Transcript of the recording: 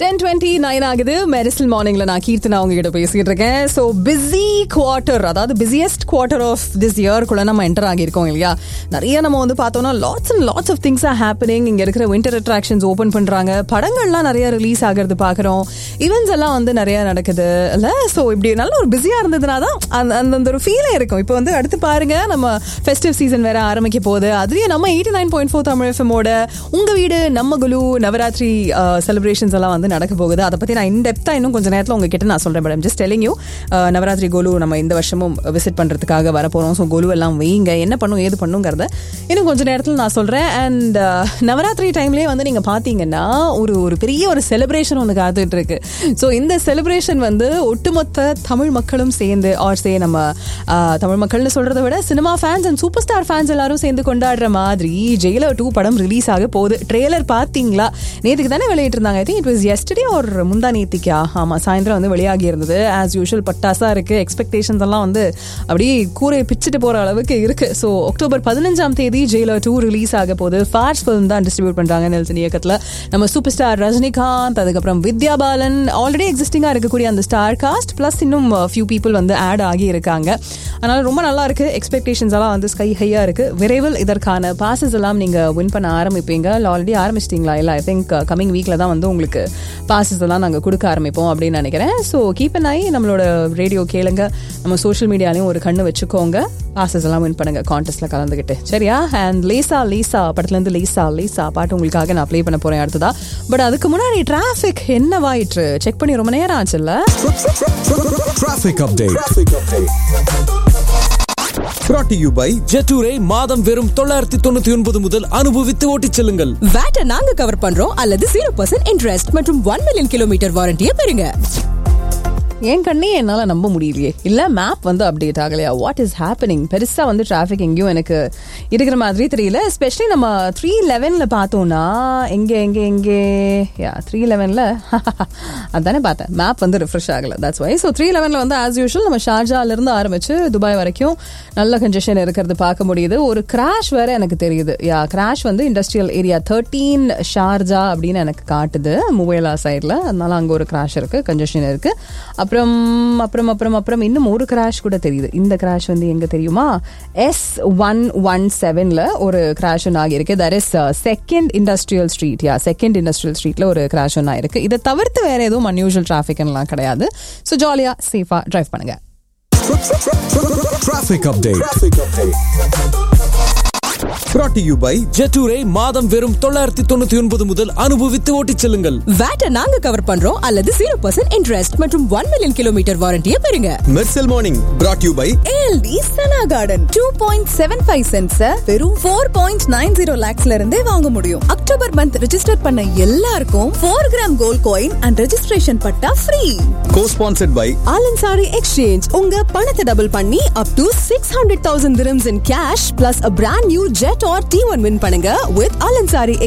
Ten twenty nine ஆகுது மெரிசல் மார்னிங்ல நான் கீர்த்தனா உங்ககிட்ட பேசிட்டு இருக்கேன் ஸோ பிஸி குவார்ட்டர் அதாவது பிஸியஸ்ட் குவார்ட்டர் ஆஃப் திஸ் இயர்க்குள்ள நம்ம என்டர் ஆகியிருக்கோம் இல்லையா நிறைய நம்ம வந்து பார்த்தோம்னா lots and lots of things are happening இங்க இருக்கிற விண்டர் அட்ராக்ஷன்ஸ் ஓப்பன் பண்றாங்க படங்கள்லாம் நிறைய ரிலீஸ் ஆகிறது பார்க்குறோம் ஈவெண்ட்ஸ் எல்லாம் வந்து நிறைய நடக்குது இல்ல ஸோ இப்படி நல்ல ஒரு பிஸியா இருந்ததுனா தான் அந்த அந்த அந்த ஒரு ஃபீலே இருக்கும் இப்போ வந்து அடுத்து பாருங்க நம்ம ஃபெஸ்டிவ் சீசன் வேற ஆரம்பிக்க போகுது அதுலயே நம்ம eighty nine point four Tamil எஃப்எமோட உங்க வீடு நம்ம குலு நவராத்திரி செலிப்ரேஷன்ஸ் எல்லாம் வந்து நடக்க போகுது அதை பத்தி நான் இன்டெப்தா இன்னும் கொஞ்சம் நேரத்தில் உங்ககிட்ட நான் சொல்றேன் madam just telling you Navratri Golu நம்ம இந்த வருஷமும் விசிட் பண்றதுக்காக வரப்போறோம் ஸோ கோலு எல்லாம் வைங்க என்ன பண்ணும் ஏது பண்ணுங்கிறத இன்னும் கொஞ்சம் நேரத்தில் நான் சொல்றேன் அண்ட் நவராத்திரி டைம்லேயே வந்து நீங்க பாத்தீங்கன்னா ஒரு ஒரு பெரிய ஒரு செலிப்ரேஷன் ஒன்று காத்துட்டு இருக்கு ஸோ இந்த செலிப்ரேஷன் வந்து ஒட்டுமொத்த தமிழ் மக்களும் சேர்ந்து ஆர் சே நம்ம ஆஹ், தமிழ் மக்கள்னு சொல்றதை விட cinema fans and super star fans எல்லாரும் சேர்ந்து கொண்டாடுற மாதிரி ஜெயிலர் டூ படம் ரிலீஸ் ஆக போகுது ட்ரெய்லர் பார்த்தீங்களா நேற்றுக்கு தானே வெளியிட்டிருந்தாங்க I think it was yesterday ஒரு முந்தா நேத்திக்கா ஆமாம் சாயந்தரம் வந்து வெளியாகி இருந்தது ஆஸ் யூஷுவல் பட்டாசா இருக்கு எக்ஸ்பெக்டேஷன்ஸ் எல்லாம் வந்து அப்படியே கூரையை பிச்சுட்டு போற அளவுக்கு இருக்கு ஸோ அக்டோபர் பதினஞ்சாம் தேதி ஜெயிலர் டூ ரிலீஸ் ஆக போகுது ஃபார்ஸ் ஃபிலிம் தான் டிஸ்ட்ரிபியூட் பண்றாங்க நெல்சன் இயக்கத்தில் நம்ம சூப்பர் ஸ்டார் ரஜினிகாந்த் அதுக்கப்புறம் வித்யா பாலன் ஆல்ரெடி எக்ஸிஸ்டிங்காக இருக்கக்கூடிய அந்த ஸ்டார் காஸ்ட் ப்ளஸ் இன்னும் ஃபியூ பீப்புள் வந்து ஆட் ஆகி இருக்காங்க அதனால ரொம்ப நல்லா இருக்கு எக்ஸ்பெக்டேஷன்ஸ் எல்லாம் வந்து ஸ்கை ஹையா இருக்கு விரைவில் இதற்கான பாசஸ் எல்லாம் நீங்க வின் பண்ண ஆரம்பிப்பீங்க ஆல்ரெடி ஆரம்பிச்சிட்டீங்களா இல்லை ஐ திங்க் கமிங் வீக்ல தான் வந்து உங்களுக்கு பாசஸ் எல்லாம் நாங்கள் கொடுக்க ஆரம்பிப்போம் அப்படின்னு நினைக்கிறேன் ஸோ கீப் அன் ஐ நம்மளோட ரேடியோ கேளுங்க நம்ம சோஷியல் மீடியாலையும் ஒரு கண்ணு வச்சுக்கோங்க பாசஸ் எல்லாம் வின் பண்ணுங்க கான்டெஸ்ட்ல கலந்துக்கிட்டு சரியா அண்ட் லேசா லேசா படத்துல இருந்து லேசா லேசா பாட்டு உங்களுக்காக நான் ப்ளே பண்ண போறேன் அடுத்ததா பட் அதுக்கு முன்னாடி டிராஃபிக் என்னவாயிற்று செக் பண்ணி ரொம்ப நேரம் ஆச்சுல்ல Traffic update. Brought to you by ஜெட்டூரை மாதம் வெறும் தொள்ளாயிரத்தி தொண்ணூத்தி ஒன்பது முதல் அனுபவித்து ஓட்டிச் செல்லுங்கள் வேட்டை நாங்க கவர் பண்றோம் அல்லது ஜீரோ பர்சன்ட் இன்ட்ரெஸ்ட் மற்றும் ஒன் மில்லியன் கிலோமீட்டர் வாரண்டியை பெறுங்க என் கண்ணே என்னால நம்ப முடியலையே இல்ல மேப் வந்து அப்டேட் ஆகலையா வாட் இஸ் ஹேப்பனிங் பெருசா வந்து டிராஃபிக் எங்கேயும் எனக்கு இருக்கிற மாதிரி தெரியல எஸ்பெஷலி நம்ம த்ரீ லெவன்ல பார்த்தோம்னா எங்க எங்க எங்கே யா த்ரீ லெவன்ல அதானே பார்த்தேன் மேப் வந்து ரிஃப்ரெஷ் ஆகல தட்ஸ் வை ஸோ த்ரீ லெவன்ல வந்து ஆஸ் யூஷுவல் நம்ம ஷார்ஜால இருந்து ஆரம்பிச்சு துபாய் வரைக்கும் நல்ல கன்ஜெஷன் இருக்கிறது பார்க்க முடியுது ஒரு கிராஷ் வேற எனக்கு தெரியுது யா கிராஷ் வந்து இண்டஸ்ட்ரியல் ஏரியா தேர்ட்டீன் ஷார்ஜா அப்படின்னு எனக்கு காட்டுது முவேலா சைடில் அதனால அங்கே ஒரு கிராஷ் இருக்கு கன்ஜெஷன் இருக்கு அப்புறம் அப்புறம் அப்புறம் அப்புறம் இன்னும் ஒரு கிராஷ் கூட தெரியுது இந்த கிராஷ் வந்து எங்க தெரியுமா எஸ் ஒன் ஒன் செவன்ல ஒரு கிராஷ் ஒன்று ஆகியிருக்கு that is second industrial street yeah second industrial ஸ்ட்ரீட்ல ஒரு கிராஷ் ஒன்று ஆயிருக்கு இதை தவிர்த்து வேற எதுவும் அன்யூஷுவல் டிராஃபிக்லாம் கிடையாது ஸோ ஜாலியா சேஃபா டிரைவ் பண்ணுங்க Traffic update. Brought to you by ஜெட்டூரை மாதம் வெறும் தொள்ளாயிரத்தி தொண்ணூத்தி ஒன்பது முதல் அனுபவித்து ஓட்டிச் செல்லுங்கள் வேட்டை நாங்க கவர் பண்றோம் அல்லது ஜீரோ பர்சன்ட் இன்ட்ரெஸ்ட் மற்றும் ஒன் மில்லியன் கிலோமீட்டர் வாரண்டியை பெறுங்க Mersal Morning. Brought to you by ALT Sana garden two point seven five cents வெறும் ஃபோர் பாயிண்ட் நைன் ஜீரோ லேக்ஸ்ல இருந்தே வாங்க முடியும் அக்டோபர் மந்த் ரெஜிஸ்டர் பண்ண எல்லாருக்கும் four gram gold coin and registration patta free co-sponsored by Al Ansari exchange உங்க பணத்தை double பண்ணி up to six hundred thousand dirhams in cash plus a brand new jet R D one win பண்ணுங்க with ஆலன்சாரி